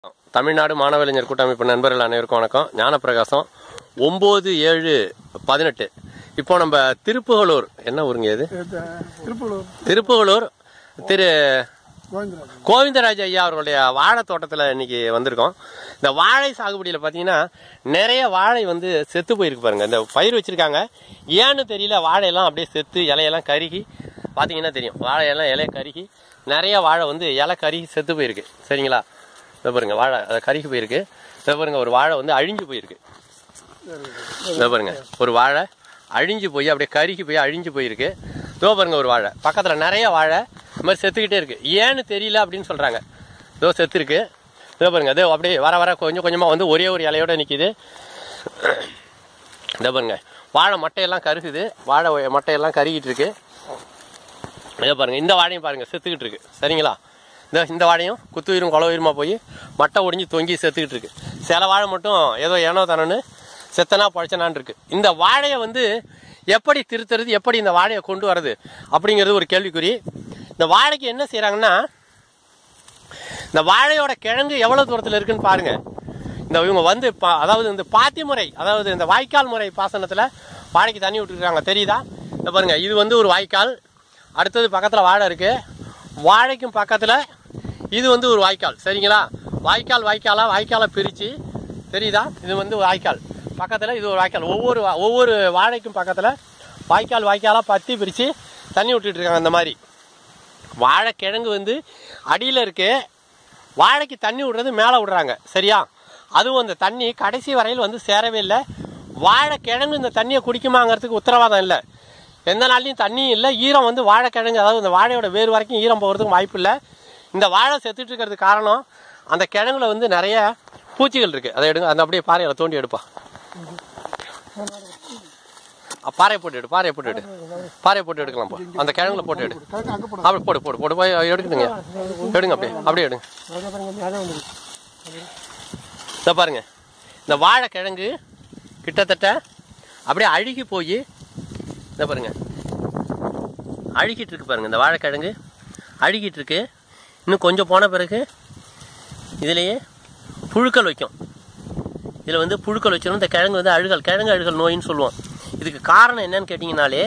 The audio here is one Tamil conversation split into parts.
தமிழ்நாடு மாணவலைஞர் கூட்டமைப்பு நண்பர்கள் அனைவருக்கும் வணக்கம் ஞானப்பிரகாசம் ஒம்பது ஏழு பதினெட்டு இப்போ நம்ம திருப்புகலூர் என்ன ஊருங்க இது இது திருப்பூர் திருப்புகலூர் திரு கோவிந்தராஜன் கோவிந்தராஜ் ஐயா அவர்களுடைய வாழை தோட்டத்தில் இன்னைக்கு வந்திருக்கோம் இந்த வாழை சாகுபடியில் பார்த்தீங்கன்னா நிறைய வாழை வந்து செத்து போயிருக்கு பாருங்க இந்த பயிர் வச்சிருக்காங்க ஏன்னு தெரியல வாழையெல்லாம் அப்படியே செத்து இலையெல்லாம் கருகி பார்த்தீங்கன்னா தெரியும் வாழையெல்லாம் இலைய கருகி நிறைய வாழை வந்து இலை கருகி செத்து போயிருக்கு சரிங்களா இதை பாருங்க வாழை அதை கருகி போயிருக்கு இதை பாருங்க ஒரு வாழை வந்து அழிஞ்சு போயிருக்கு இதோ பாருங்க ஒரு வாழை அழிஞ்சு போய் அப்படியே கருகி போய் அழிஞ்சு போயிருக்கு இதோ பாருங்க ஒரு வாழை பக்கத்தில் நிறைய வாழை இந்த மாதிரி செத்துக்கிட்டே இருக்கு ஏன்னு தெரியல அப்படின்னு சொல்றாங்க இதோ செத்து இருக்கு இதோ பாருங்க இதோ அப்படியே வர வர கொஞ்சம் கொஞ்சமாக வந்து ஒரே ஒரு இலையோட நிற்கிது இதோ பாருங்க வாழை மட்டையெல்லாம் கருகுது வாழை ஒ- மட்டையெல்லாம் கருகிட்டு இருக்கு இதோ பாருங்க இந்த வாழையும் பாருங்க செத்துக்கிட்டு இருக்கு சரிங்களா இந்த இந்த வாழையும் குத்துயிரும் குளவுயிருமா போய் மட்டை ஒடிஞ்சு தொங்கி செத்துக்கிட்டு இருக்கு சில வாழை மட்டும் ஏதோ ஏனோ தானோன்னு செத்தனா பழச்சனான் இருக்கு இந்த வாழையை வந்து எப்படி திருத்துறது எப்படி இந்த வாழையை கொண்டு வர்றது அப்படிங்கிறது ஒரு கேள்விக்குறி இந்த வாழைக்கு என்ன செய்றாங்கன்னா இந்த வாழையோட கிழங்கு எவ்வளவு தூரத்தில் இருக்குன்னு பாருங்க இந்த இவங்க வந்து பா- அதாவது இந்த பாத்தி முறை அதாவது இந்த வாய்க்கால் முறை பாசனத்தில் வாழைக்கு தண்ணி விட்டுருக்காங்க தெரியுதா இந்த பாருங்க இது வந்து ஒரு வாய்க்கால் அடுத்தது பக்கத்தில் வாழை இருக்கு வாழைக்கும் பக்கத்தில் இது வந்து ஒரு வாய்க்கால் சரிங்களா வாய்க்கால் வாய்க்காலா வாய்க்காலை பிரித்து தெரியுதா இது வந்து வாய்க்கால் பக்கத்தில் இது ஒரு வாய்க்கால் ஒவ்வொரு வா- ஒவ்வொரு வாழைக்கும் பக்கத்தில் வாய்க்கால் வாய்க்காலாக பத்தி பிரித்து தண்ணி விட்டுட்டு இருக்காங்க இந்த மாதிரி வாழைக்கிழங்கு வந்து அடியில் இருக்கு வாழைக்கு தண்ணி விடுறது மேலே விடுறாங்க சரியா அதுவும் அந்த தண்ணி கடைசி வரையில் வந்து சேரவே இல்லை வாழைக்கிழங்கு இந்த தண்ணியை குடிக்குமாங்கிறதுக்கு உத்தரவாதம் இல்லை எந்த நாள்லையும் தண்ணியும் இல்லை ஈரம் வந்து வாழைக்கிழங்கு அதாவது இந்த வாழையோட வேர் வரைக்கும் ஈரம் போகிறதுக்கு வாய்ப்பு இல்லை இந்த வாழை செத்துட்டு இருக்கிறதுக்கு காரணம் அந்த கிழங்குல வந்து நிறைய பூச்சிகள் இருக்கு அதை எடுங்க அந்த அப்படியே பாறையில தோண்டி எடுப்பா அ, பாறையை போட்டு எடு பாறையை போட்டு எடு பாறையை போட்டு எடுக்கலாம் போ. அந்த கிழங்குல போட்டு எடு கிழக்கு அங்கே போடும் அப்படி போடு போடு போடு போய் எடுக்கணுங்க எடுங்க அப்படியே அப்படியே எடுங்க அங்கே பாருங்க அதான் வந்து இதை பாருங்க இந்த வாழைக்கிழங்கு கிட்டத்தட்ட அப்படியே அழுகி போய் இதை பாருங்க அழுகிட்டு இருக்கு பாருங்க இந்த வாழைக்கிழங்கு அழுகிட்டு இருக்கு இன்னும் கொஞ்சம் போன பிறகு இதுலேயே புழுக்கள் வைக்கும் இதில் வந்து புழுக்கள் வச்சிடும் இந்த கிழங்கு வந்து அழுகல் கிழங்கு அழுகல் நோயின்னு சொல்லுவோம் இதுக்கு காரணம் என்னன்னு கேட்டிங்கனாலே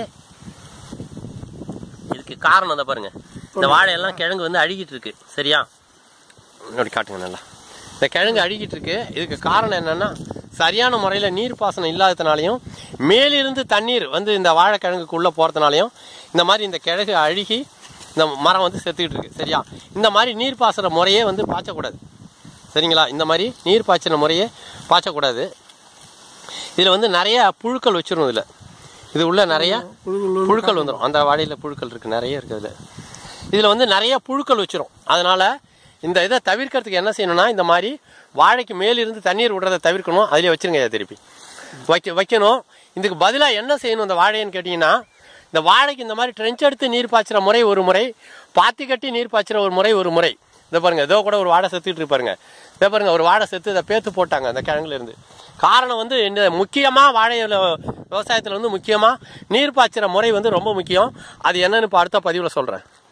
இதுக்கு காரணம் தான் பாருங்க இந்த வாழையெல்லாம் கிழங்கு வந்து அழுகிட்டு இருக்கு சரியா அப்படி காட்டுங்க நல்லா இந்த கிழங்கு அழுகிட்டு இருக்கு இதுக்கு காரணம் என்னன்னா சரியான முறையில் நீர் பாசனம் இல்லாததுனாலையும் மேலிருந்து தண்ணீர் வந்து இந்த வாழைக்கிழங்குக்குள்ளே போகிறதுனாலையும் இந்த மாதிரி இந்த கிழங்கு அழுகி இந்த மரம் வந்து செத்துக்கிட்டு இருக்கு சரியா இந்த மாதிரி நீர் பாசன முறையே வந்து பாய்ச்சக்கூடாது சரிங்களா இந்த மாதிரி நீர் பாய்ச்சின முறையே பாய்ச்சக்கூடாது இதில் வந்து நிறைய புழுக்கள் வச்சிரும் இதில் இது உள்ள நிறைய புழுக்கள் புழுக்கள் வந்துடும் அந்த வாழையில் புழுக்கள் இருக்கு நிறைய இருக்கு அதில் இதில் வந்து நிறைய புழுக்கள் வச்சிரும் அதனால இந்த இதை தவிர்க்கிறதுக்கு என்ன செய்யணும்னா இந்த மாதிரி வாழைக்கு மேலிருந்து தண்ணீர் விடுறதை தவிர்க்கணும் அதிலே வச்சிருங்க ஐயா திருப்பி வைக்க வைக்கணும் இதுக்கு பதிலாக என்ன செய்யணும் இந்த வாழைன்னு கேட்டிங்கன்னா இந்த வாழைக்கு இந்த மாதிரி ட்ரென்ச் எடுத்து நீர் பாய்ச்சுற முறை ஒரு முறை பாத்தி கட்டி நீர் பாய்ச்சுற ஒரு முறை ஒரு முறை இதை பாருங்க இதோ கூட ஒரு வாழை செத்துட்டு இருக்கு பாருங்க இதை பாருங்க ஒரு வாழை செத்து இதை பேத்து போட்டாங்க அந்த கிழங்குல இருந்து காரணம் வந்து இந்த முக்கியமா வாழையில விவசாயத்துல வந்து முக்கியமா நீர் பாய்ச்சுற முறை வந்து ரொம்ப முக்கியம் அது என்னன்னு இப்ப அடுத்த பதிவுல சொல்றேன்